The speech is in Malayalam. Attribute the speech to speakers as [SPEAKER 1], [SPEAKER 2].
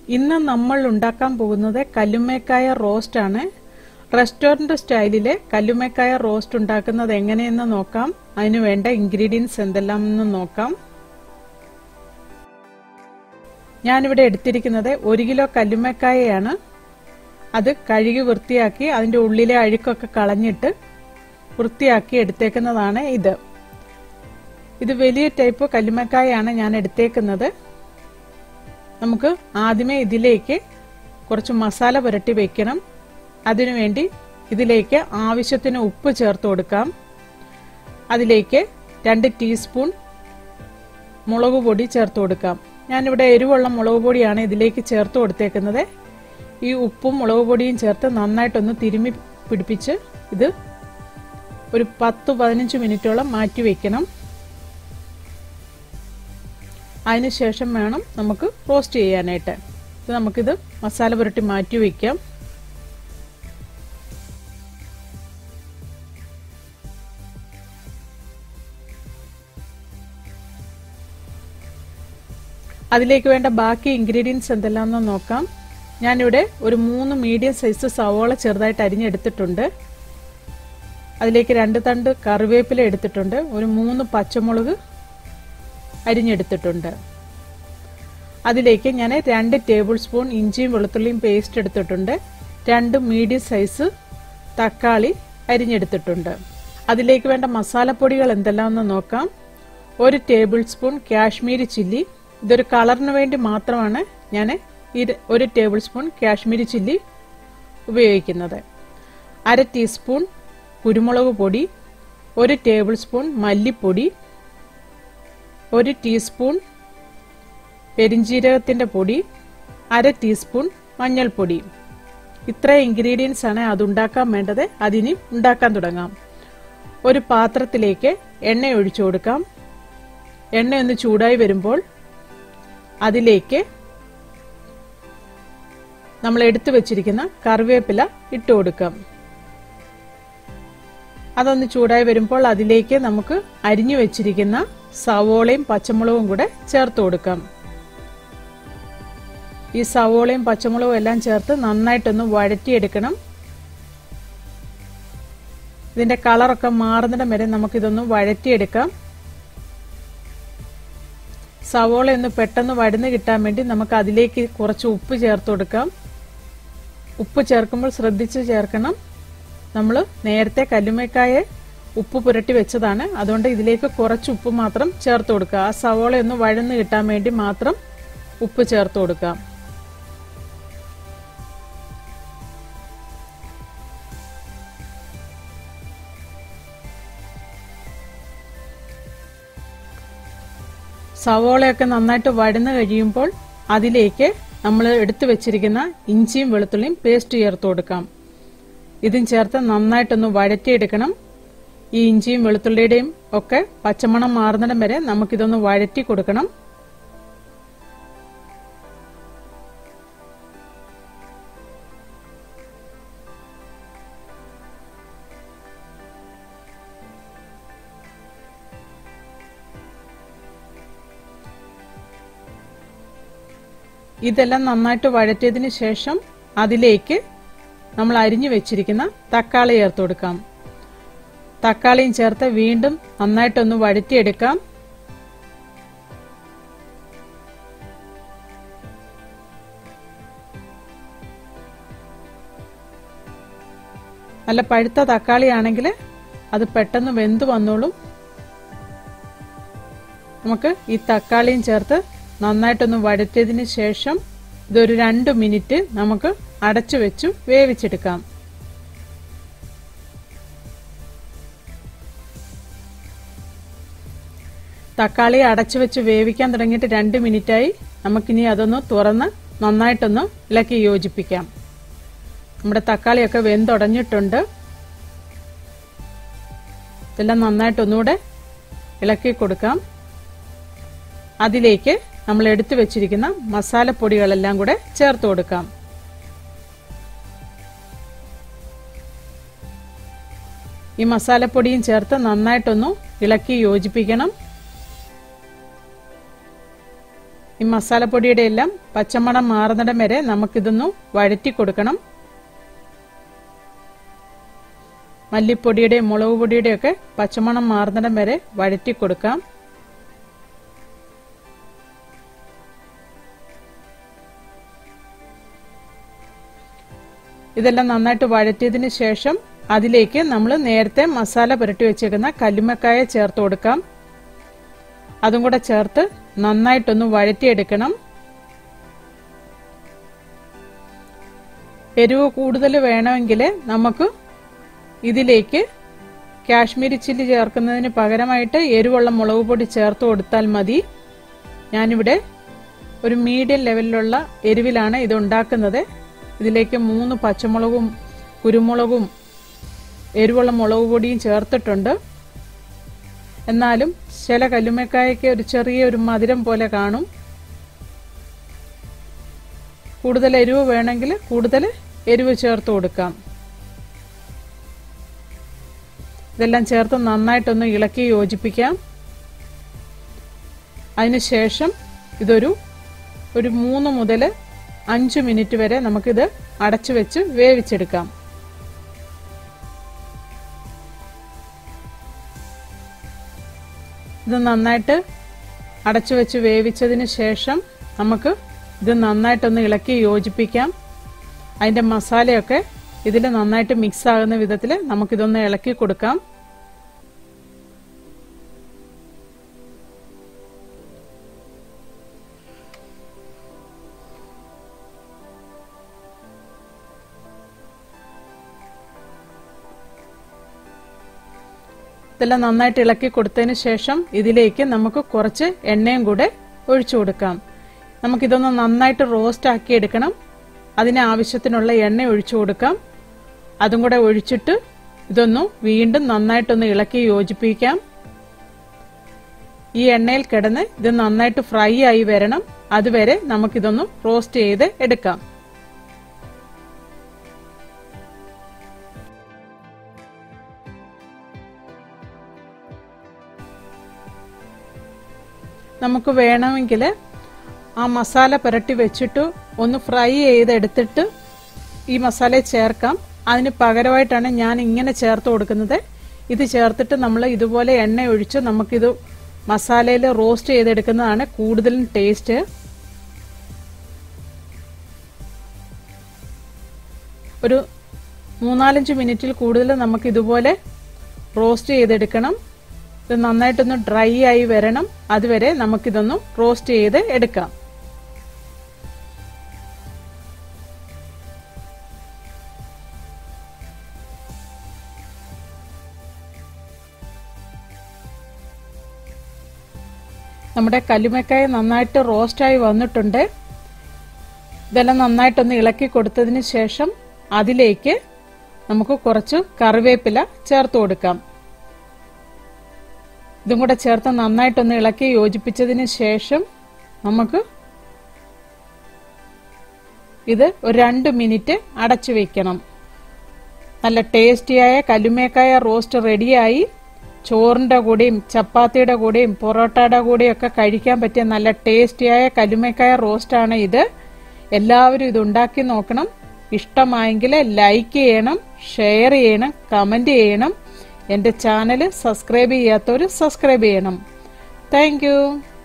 [SPEAKER 1] ഇന്ന് നമ്മൾ ഉണ്ടാക്കാൻ പോകുന്നത് കല്ലുമ്മേക്കായ റോസ്റ്റ് ആണ് റെസ്റ്റോറന്റ് സ്റ്റൈലിലെ കല്ലുമ്മേക്കായ റോസ്റ്റ് ഉണ്ടാക്കുന്നത് എങ്ങനെയെന്ന് നോക്കാം അതിന് വേണ്ട ഇൻഗ്രീഡിയൻസ് എന്തെല്ലാമെന്ന് നോക്കാം ഞാനിവിടെ എടുത്തിരിക്കുന്നത് ഒരു കിലോ കല്ലുമ്മക്കായയാണ് അത് കഴുകി വൃത്തിയാക്കി അതിന്റെ ഉള്ളിലെ അഴുക്കൊക്കെ കളഞ്ഞിട്ട് വൃത്തിയാക്കി എടുത്തേക്കുന്നതാണ് ഇത് ഇത് വലിയ ടൈപ്പ് കല്ലുമ്മക്കായാണ് ഞാൻ എടുത്തേക്കുന്നത് നമുക്ക് ആദ്യമേ ഇതിലേക്ക് കുറച്ച് മസാല പുരട്ടി വെക്കണം അതിനുവേണ്ടി ഇതിലേക്ക് ആവശ്യത്തിന് ഉപ്പ് ചേർത്ത് കൊടുക്കാം അതിലേക്ക് രണ്ട് ടീസ്പൂൺ മുളക് പൊടി ചേർത്ത് കൊടുക്കാം ഞാനിവിടെ എരിവുള്ള മുളക് പൊടിയാണ് ഇതിലേക്ക് ചേർത്ത് കൊടുത്തേക്കുന്നത് ഈ ഉപ്പും മുളക് പൊടിയും ചേർത്ത് നന്നായിട്ടൊന്ന് തിരുമ്മി പിടിപ്പിച്ച് ഇത് ഒരു പത്ത് പതിനഞ്ച് മിനിറ്റോളം മാറ്റി വെക്കണം അതിനുശേഷം വേണം നമുക്ക് റോസ്റ്റ് ചെയ്യാനായിട്ട് ഇത് നമുക്കിത് മസാല പുരട്ടി മാറ്റി വയ്ക്കാം അതിലേക്ക് വേണ്ട ബാക്കി ഇൻഗ്രീഡിയൻസ് എന്തെല്ലാമെന്ന് നോക്കാം ഞാനിവിടെ ഒരു മൂന്ന് മീഡിയം സൈസ് സവോള ചെറുതായിട്ട് അരിഞ്ഞെടുത്തിട്ടുണ്ട് അതിലേക്ക് രണ്ട് തണ്ട് കറിവേപ്പില എടുത്തിട്ടുണ്ട് ഒരു മൂന്ന് പച്ചമുളക് അരിഞ്ഞെടുത്തിട്ടുണ്ട് അതിലേക്ക് ഞാൻ രണ്ട് ടേബിൾ സ്പൂൺ ഇഞ്ചിയും വെളുത്തുള്ളിയും പേസ്റ്റ് എടുത്തിട്ടുണ്ട് രണ്ട് മീഡിയം സൈസ് തക്കാളി അരിഞ്ഞെടുത്തിട്ടുണ്ട് അതിലേക്ക് വേണ്ട മസാലപ്പൊടികൾ എന്തെല്ലാമെന്ന് നോക്കാം ഒരു ടേബിൾ സ്പൂൺ കാശ്മീരി ചില്ലി ഇതൊരു കളറിന് വേണ്ടി മാത്രമാണ് ഞാൻ ഈ ഒരു ടേബിൾ സ്പൂൺ കാശ്മീരി ചില്ലി ഉപയോഗിക്കുന്നത് അര ടീസ്പൂൺ കുരുമുളക് പൊടി ഒരു ടേബിൾ സ്പൂൺ മല്ലിപ്പൊടി ഒരു ടീസ്പൂൺ പെരിഞ്ജീരകത്തിന്റെ പൊടി അര ടീസ്പൂൺ മഞ്ഞൾപ്പൊടി ഇത്ര ഇൻഗ്രീഡിയൻസ് ആണ് അത് ഉണ്ടാക്കാൻ വേണ്ടത് അതിനി ഉണ്ടാക്കാൻ തുടങ്ങാം ഒരു പാത്രത്തിലേക്ക് എണ്ണ ഒഴിച്ചു കൊടുക്കാം എണ്ണ ഒന്ന് ചൂടായി വരുമ്പോൾ അതിലേക്ക് നമ്മൾ എടുത്തു വെച്ചിരിക്കുന്ന കറിവേപ്പില ഇട്ട് കൊടുക്കാം അതൊന്ന് ചൂടായി വരുമ്പോൾ അതിലേക്ക് നമുക്ക് അരിഞ്ഞു വെച്ചിരിക്കുന്ന സവോളയും പച്ചമുളകും കൂടെ ചേർത്ത് കൊടുക്കാം ഈ സവോളയും പച്ചമുളകും എല്ലാം ചേർത്ത് നന്നായിട്ടൊന്ന് വഴറ്റിയെടുക്കണം ഇതിന്റെ കളറൊക്കെ മാറുന്നിടം വരെ നമുക്കിതൊന്ന് വഴറ്റിയെടുക്കാം സവോള ഒന്ന് പെട്ടെന്ന് വഴന്ന് കിട്ടാൻ വേണ്ടി നമുക്ക് അതിലേക്ക് കുറച്ച് ഉപ്പ് ചേർത്ത് കൊടുക്കാം ഉപ്പ് ചേർക്കുമ്പോൾ ശ്രദ്ധിച്ച് ചേർക്കണം നമ്മൾ നേരത്തെ കല്ലുമേക്കായ ഉപ്പ് പുരട്ടി വെച്ചതാണ് അതുകൊണ്ട് ഇതിലേക്ക് കുറച്ച് ഉപ്പ് മാത്രം ചേർത്ത് കൊടുക്കുക ആ സവോള ഒന്ന് വഴന്ന് കിട്ടാൻ വേണ്ടി മാത്രം ഉപ്പ് ചേർത്ത് കൊടുക്കാം സവോളയൊക്കെ നന്നായിട്ട് വഴന്ന് കഴിയുമ്പോൾ അതിലേക്ക് നമ്മൾ എടുത്തു വെച്ചിരിക്കുന്ന ഇഞ്ചിയും വെളുത്തുള്ളിയും പേസ്റ്റ് ചേർത്ത് കൊടുക്കാം ഇതും ചേർത്ത് നന്നായിട്ടൊന്ന് വഴറ്റിയെടുക്കണം ഈ ഇഞ്ചിയും വെളുത്തുള്ളിയുടെയും ഒക്കെ പച്ചമണം മാറുന്നിടം വരെ നമുക്കിതൊന്ന് വഴറ്റി കൊടുക്കണം ഇതെല്ലാം നന്നായിട്ട് വഴറ്റിയതിന് ശേഷം അതിലേക്ക് നമ്മൾ അരിഞ്ഞു വെച്ചിരിക്കുന്ന തക്കാളി ചേർത്ത് കൊടുക്കാം തക്കാളിയും ചേർത്ത് വീണ്ടും നന്നായിട്ടൊന്ന് വഴറ്റിയെടുക്കാം നല്ല പഴുത്ത തക്കാളി ആണെങ്കിൽ അത് പെട്ടെന്ന് വെന്ത് വന്നോളും നമുക്ക് ഈ തക്കാളിയും ചേർത്ത് നന്നായിട്ടൊന്ന് വഴറ്റിയതിന് ശേഷം ഇതൊരു രണ്ട് മിനിറ്റ് നമുക്ക് അടച്ചു വെച്ചു വേവിച്ചെടുക്കാം തക്കാളി അടച്ചു വെച്ച് വേവിക്കാൻ തുടങ്ങിയിട്ട് രണ്ട് മിനിറ്റായി നമുക്കിനി അതൊന്ന് തുറന്ന് നന്നായിട്ടൊന്ന് ഇളക്കി യോജിപ്പിക്കാം നമ്മുടെ തക്കാളിയൊക്കെ വെന്തുടഞ്ഞിട്ടുണ്ട് ഇതെല്ലാം നന്നായിട്ടൊന്നുകൂടെ ഇളക്കി കൊടുക്കാം അതിലേക്ക് നമ്മൾ എടുത്തു വെച്ചിരിക്കുന്ന മസാലപ്പൊടികളെല്ലാം കൂടെ ചേർത്ത് കൊടുക്കാം ഈ മസാലപ്പൊടിയും ചേർത്ത് നന്നായിട്ടൊന്ന് ഇളക്കി യോജിപ്പിക്കണം ഈ മസാലപ്പൊടിയുടെ എല്ലാം പച്ചമണം മാറുന്നിടം വരെ നമുക്കിതൊന്ന് വഴറ്റി കൊടുക്കണം മല്ലിപ്പൊടിയുടെയും മുളക് പൊടിയുടെയും ഒക്കെ പച്ചമണം മാറുന്നിടം വരെ വഴറ്റി കൊടുക്കാം ഇതെല്ലാം നന്നായിട്ട് വഴറ്റിയതിന് ശേഷം അതിലേക്ക് നമ്മൾ നേരത്തെ മസാല പുരട്ടി വെച്ചേക്കുന്ന കല്ലുമ്മക്കായ ചേർത്ത് കൊടുക്കാം അതും കൂടെ ചേർത്ത് നന്നായിട്ടൊന്ന് വഴറ്റിയെടുക്കണം എരിവ് കൂടുതൽ വേണമെങ്കിൽ നമുക്ക് ഇതിലേക്ക് കാശ്മീരി ചില്ലി ചേർക്കുന്നതിന് പകരമായിട്ട് എരിവുള്ള മുളക് പൊടി ചേർത്ത് കൊടുത്താൽ മതി ഞാനിവിടെ ഒരു മീഡിയം ലെവലിലുള്ള എരിവിലാണ് ഇത് ഉണ്ടാക്കുന്നത് ഇതിലേക്ക് മൂന്ന് പച്ചമുളകും കുരുമുളകും എരിവുള്ള മുളക് പൊടിയും ചേർത്തിട്ടുണ്ട് എന്നാലും ചില കല്ലുമ്മക്കായ്ക്ക് ഒരു ചെറിയ ഒരു മധുരം പോലെ കാണും കൂടുതൽ എരിവ് വേണമെങ്കിൽ കൂടുതൽ എരിവ് ചേർത്ത് കൊടുക്കാം ഇതെല്ലാം ചേർത്ത് നന്നായിട്ടൊന്ന് ഇളക്കി യോജിപ്പിക്കാം അതിനുശേഷം ഇതൊരു ഒരു മൂന്ന് മുതൽ അഞ്ച് മിനിറ്റ് വരെ നമുക്കിത് അടച്ചു വെച്ച് വേവിച്ചെടുക്കാം ഇത് നന്നായിട്ട് അടച്ചു വെച്ച് വേവിച്ചതിന് ശേഷം നമുക്ക് ഇത് നന്നായിട്ടൊന്ന് ഇളക്കി യോജിപ്പിക്കാം അതിൻ്റെ മസാലയൊക്കെ ഇതിൽ നന്നായിട്ട് മിക്സ് ആകുന്ന വിധത്തിൽ നമുക്കിതൊന്ന് ഇളക്കി കൊടുക്കാം ഇതെല്ലാം നന്നായിട്ട് ഇളക്കി കൊടുത്തതിന് ശേഷം ഇതിലേക്ക് നമുക്ക് കുറച്ച് എണ്ണയും കൂടെ ഒഴിച്ചു കൊടുക്കാം നമുക്കിതൊന്ന് നന്നായിട്ട് റോസ്റ്റ് ആക്കി എടുക്കണം അതിന് ആവശ്യത്തിനുള്ള എണ്ണ ഒഴിച്ചു കൊടുക്കാം അതും കൂടെ ഒഴിച്ചിട്ട് ഇതൊന്ന് വീണ്ടും നന്നായിട്ടൊന്ന് ഇളക്കി യോജിപ്പിക്കാം ഈ എണ്ണയിൽ കിടന്ന് ഇത് നന്നായിട്ട് ഫ്രൈ ആയി വരണം അതുവരെ നമുക്കിതൊന്ന് റോസ്റ്റ് ചെയ്ത് എടുക്കാം നമുക്ക് വേണമെങ്കിൽ ആ മസാല പുരട്ടി വെച്ചിട്ട് ഒന്ന് ഫ്രൈ ചെയ്തെടുത്തിട്ട് ഈ മസാല ചേർക്കാം അതിന് പകരമായിട്ടാണ് ഞാൻ ഇങ്ങനെ ചേർത്ത് കൊടുക്കുന്നത് ഇത് ചേർത്തിട്ട് നമ്മൾ ഇതുപോലെ എണ്ണ ഒഴിച്ച് നമുക്കിത് മസാലയിൽ റോസ്റ്റ് ചെയ്തെടുക്കുന്നതാണ് കൂടുതലും ടേസ്റ്റ് ഒരു മൂന്നാലഞ്ച് മിനിറ്റിൽ കൂടുതൽ നമുക്ക് ഇതുപോലെ റോസ്റ്റ് ചെയ്തെടുക്കണം ഇത് നന്നായിട്ടൊന്ന് ഡ്രൈ ആയി വരണം അതുവരെ നമുക്കിതൊന്ന് റോസ്റ്റ് ചെയ്ത് എടുക്കാം നമ്മുടെ കല്ലുമക്കായ നന്നായിട്ട് റോസ്റ്റായി വന്നിട്ടുണ്ട് ഇതെല്ലാം നന്നായിട്ടൊന്ന് ഇളക്കി കൊടുത്തതിന് ശേഷം അതിലേക്ക് നമുക്ക് കുറച്ച് കറിവേപ്പില ചേർത്ത് കൊടുക്കാം ഇതും കൂടെ ചേർത്ത് നന്നായിട്ടൊന്ന് ഇളക്കി യോജിപ്പിച്ചതിന് ശേഷം നമുക്ക് ഇത് ഒരു രണ്ട് മിനിറ്റ് അടച്ചു വെക്കണം നല്ല ടേസ്റ്റിയായ കല്ലുമേക്കായ റോസ്റ്റ് റെഡിയായി ചോറിൻ്റെ കൂടെയും ചപ്പാത്തിയുടെ കൂടെയും പൊറോട്ടയുടെ കൂടെയും ഒക്കെ കഴിക്കാൻ പറ്റിയ നല്ല ടേസ്റ്റിയായ കല്ലുമേക്കായ റോസ്റ്റാണ് ഇത് എല്ലാവരും ഇത് ഉണ്ടാക്കി നോക്കണം ഇഷ്ടമായെങ്കിൽ ലൈക്ക് ചെയ്യണം ഷെയർ ചെയ്യണം കമൻറ്റ് ചെയ്യണം എൻ്റെ ചാനൽ സബ്സ്ക്രൈബ് ചെയ്യാത്തവർ സബ്സ്ക്രൈബ് ചെയ്യണം താങ്ക്